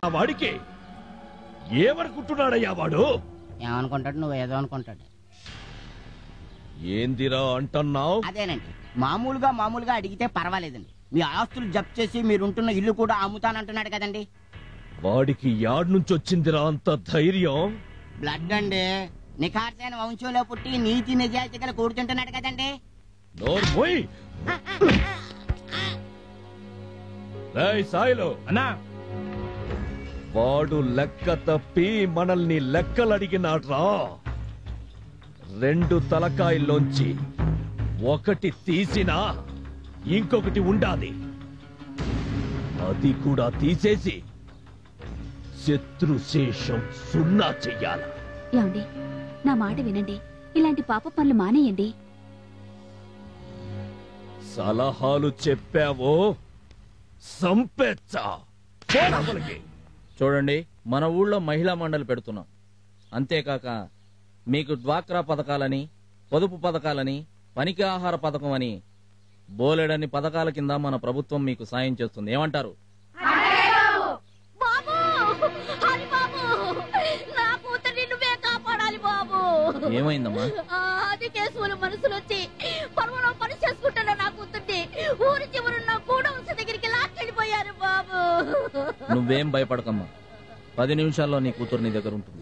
ఆ వాడికి ఏమనుకుంటున్నాడయ్యా వాడు ఏమనుకుంటాడు నువ్వు ఏదో అనుకుంటాడు ఏందిరా అంటున్నావు అదేనండి మామూలుగా మామూలుగా అడిగితే పర్వాలేదండి మీ ఆస్తులు జప్తు చేసి మీరుంటున్న ఇల్లు కూడా అమ్ముతానంటున్నాడు కదండి వాడికి యాడ్ నుంచి వచ్చిందిరా అంత ధైర్యం బ్లడ్ అండి నిఖార్సైన వంశంలో పుట్టి నీతి నిజాయితీ గల కూర్చుంటున్నాడు కదండి నోర్మోయ్ రేయ్ సాయిలు అన్నా వాడు లెక్క తప్పి మనల్ని లెక్కలడిగినాడ్రా రెండు తలకాయల్లోంచి ఒకటి తీసినా ఇంకొకటి ఉండాలి అది కూడా తీసేసి శత్రుశేషం సున్నా చెయ్యాల ఏమండి నా మాట వినండి ఇలాంటి పాప పనులు మానేయండి సలహాలు చెప్పావో సంపెచ్చా పోరాపలికి. చూడండి మన ఊళ్ళో మహిళా మండలి పెడుతున్నాం అంతేకాక మీకు డ్వాక్రా పథకాలని పొదుపు పథకాలని పనికి ఆహార పథకం అని బోలెడన్ని పథకాల కింద మన ప్రభుత్వం మీకు సాయం చేస్తుంది ఏమంటారు బాబు హరి బాబు నా కూతుర్ని నువ్వే కాపాడాలి బాబు ఏమైందమ్మా ఆ, అది కేసులు మనసులు వచ్చి పర్వలో పని చేసుకుంటున్న నా కూతుర్ని ఊరి చివరున్న కూడవంశ దగ్గరికి లాక్కెళ్ళిపోయారు బాబు నువ్వేం భయపడకమ్మా పది నిమిషాల్లో నీ కూతురు నీ దగ్గర ఉంటుంది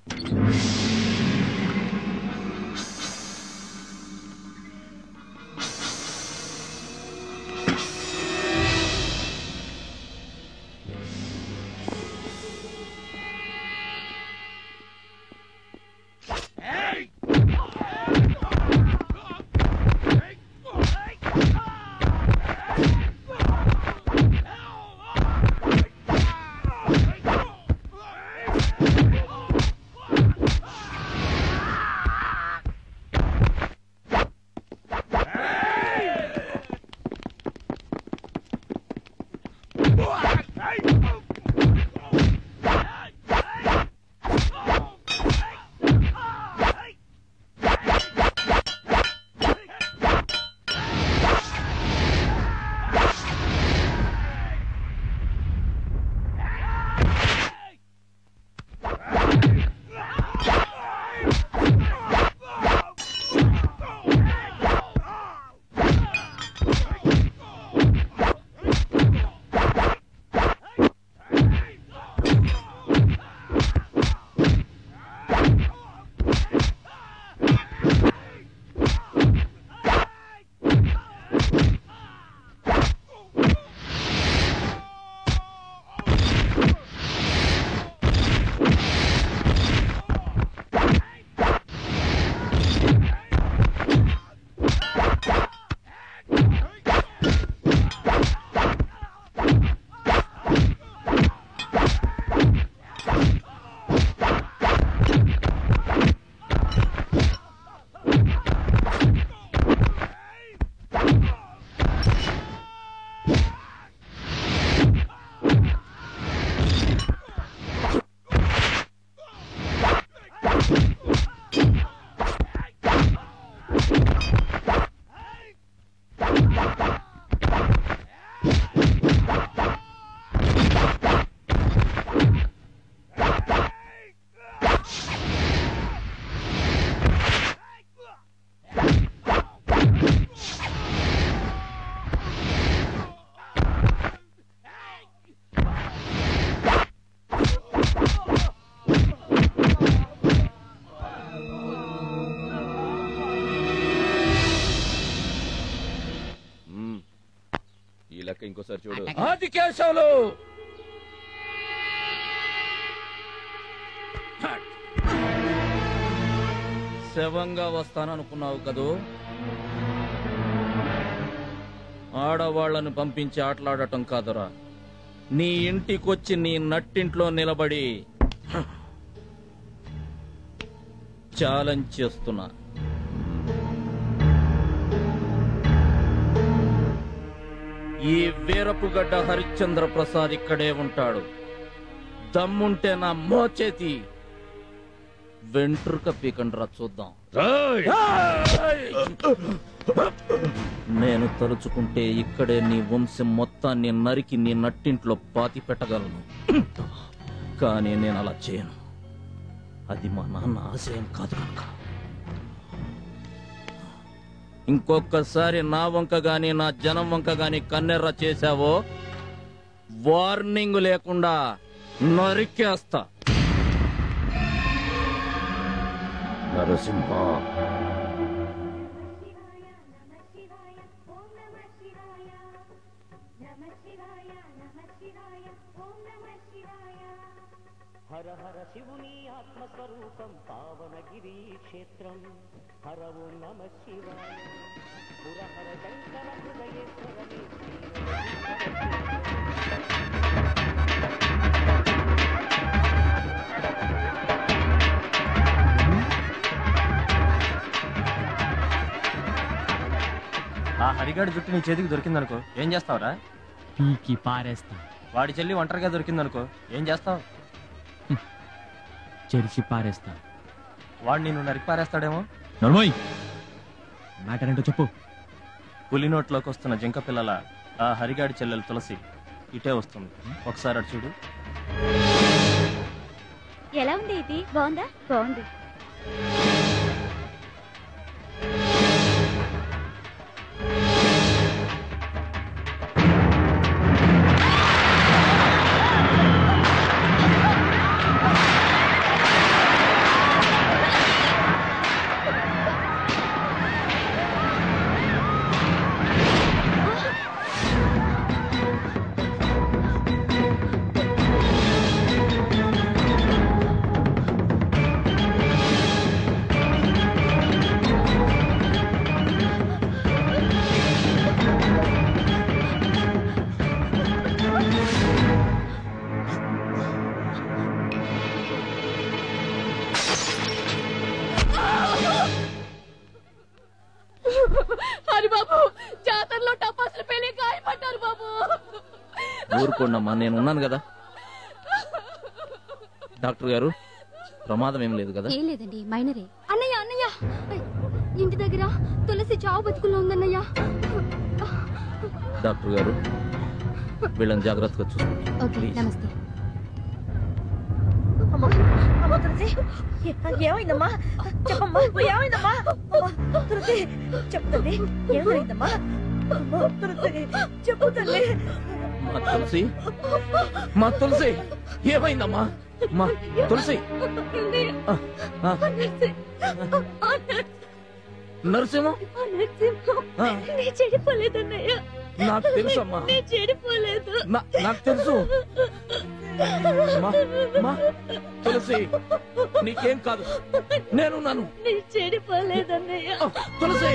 మ్మ్. ఈ లెక్క ఇంకోసారి చూడు ఆది కేశవులు శవంగా వస్తాననుకున్నావు కదూ ఆడవాళ్లను పంపించి ఆటలాడటం కాదురా నీ ఇంటికొచ్చి నీ నట్టింట్లో నిలబడి ఛాలెంజ్ చేస్తున్నా ఈ వీరపుగడ్డ హరిశ్చంద్ర ప్రసాద్ ఇక్కడే ఉంటాడు దమ్ముంటే నా మోచేతి వెంట్రుక పీకండ్రా చూద్దాం రేయ్! నేను తలుచుకుంటే ఇక్కడే నీ వంశం మొత్తాన్ని నరికి నీ నట్టింట్లో పాతి పెట్టగలను కానీ నేను అలా చేయను అది మా నాన్న ఆశయం కాదు కనుక ఇంకొకసారి నా వంక గాని నా జనం వంక గాని కన్నెర్ర చేశావో వార్నింగ్ లేకుండా నరికేస్తా నరసింహ హర హర శివుని ఆత్మస్వరూపం పావనగిరి క్షేత్రం హర ఓం నమ శివాయ పురహర శంకర హృదయేశ్వరమే ఆ హరిగాడి జుట్టు నీ చేతికి దొరికిందనుకో ఏం చేస్తావురా పీకి పారేస్తా వాడి చెల్లి ఒంటరిగా దొరికిందనుకో ఏం చేస్తావు చెరిచి పారేస్తా వాడు నిన్ను నరికి పారేస్తాడేమో నర్మోయ్ మ్యాటర్ ఏంటో చెప్పు పులి నోట్లోకి వస్తున్న జింక పిల్లల ఆ హరిగాడి చెల్లెలు తులసి ఇటే వస్తుంది ఒకసారి అటు చూడు ఎలా ఉంది ఇది బాగుందా బాగుంది హరి బాబు జాతరలో టపాసులు పెళ్లి గాయపడ్డారు బాబు ఊరుకోండమ్మా నేను ఉన్నాను కదా డాక్టర్ గారు ప్రమాదం ఏం లేదు కదా ఏం లేదండి మైనరే అన్నయ్య అన్నయ్య ఐ, ఇంటి దగ్గర తులసి చావు బతుకుల్లో ఉందన్నయ్య డాక్టర్ గారు వీళ్ళని జాగ్రత్తగా చూసుకోండి ఓకే Please. నమస్తే అమ్మా అమ్మా తులసి ఏ- ఏమైందమ్మా చెప్పమ్మా ఏమైందమ్మా అమ్మా తులసి చెప్పు తల్లి ఏం జరిగిందమ్మా అమ్మా, తులసి చెప్పు తల్లి మా తులసి మా తులసి ఏమైందమ్మా మా తులసి ఆ, ఆ, నరసింహ ఆ, నీ చెడిపోలేదన్నయ్య నాకు తెలుసమ్మా నీ చెడిపోలేదు నా- నాకు తెలుసు మా మా తులసి నీకేం కాదు నేనున్నాను నీ చెడిపోలేదన్నయ్య ఆ, తులసి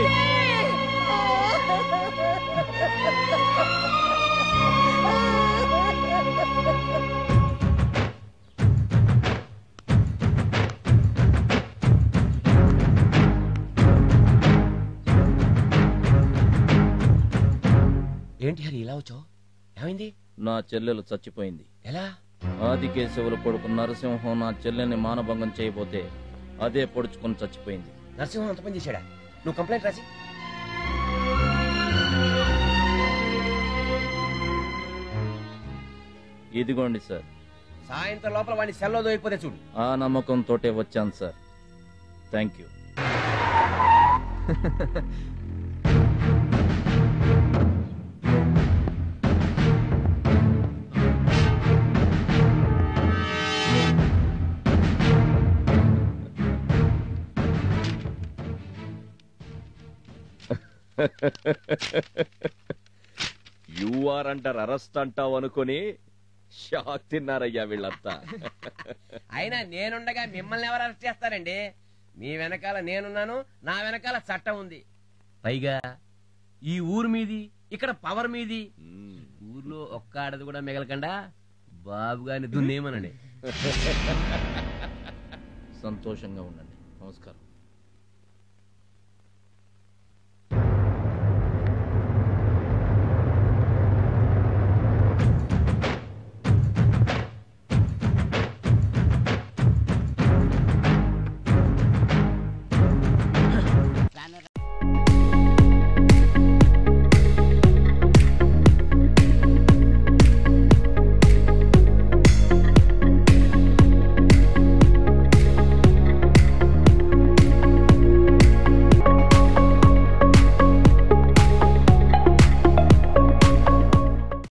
ఏంటి హరి ఇలా వచ్చావు ఏమైంది నా చెల్లెలు చచ్చిపోయింది ఎలా ఆదికేశవుల కొడుకు నరసింహం నా చెల్లెల్ని మానభంగం చేయబోతే అదే పొడుచుకొని చచ్చిపోయింది నరసింహం అంత పని చేశాడా నువ్వు కంప్లైంట్ రాసి ఇదిగోండి సార్ సాయంత్రం లోపల వాడిని సెల్లో దొరికిపోతే చూడు ఆ నమ్మకంతోటే వచ్చాను సార్ థ్యాంక్ యూ యూఆర్ అంటారు అరెస్ట్ అంటావు అనుకుని షాక్ తిన్నారయ్యా వీళ్ళంతా అయినా నేనుండగా మిమ్మల్ని ఎవరు అరెస్ట్ చేస్తారండి మీ వెనకాల నేనున్నాను నా వెనకాల చట్టం ఉంది పైగా ఈ ఊరు మీది ఇక్కడ పవర్ మీది ఊర్లో ఒక్క ఆడది కూడా మిగలకుండా బాబు గారిని దున్నేమనండి సంతోషంగా ఉండండి నమస్కారం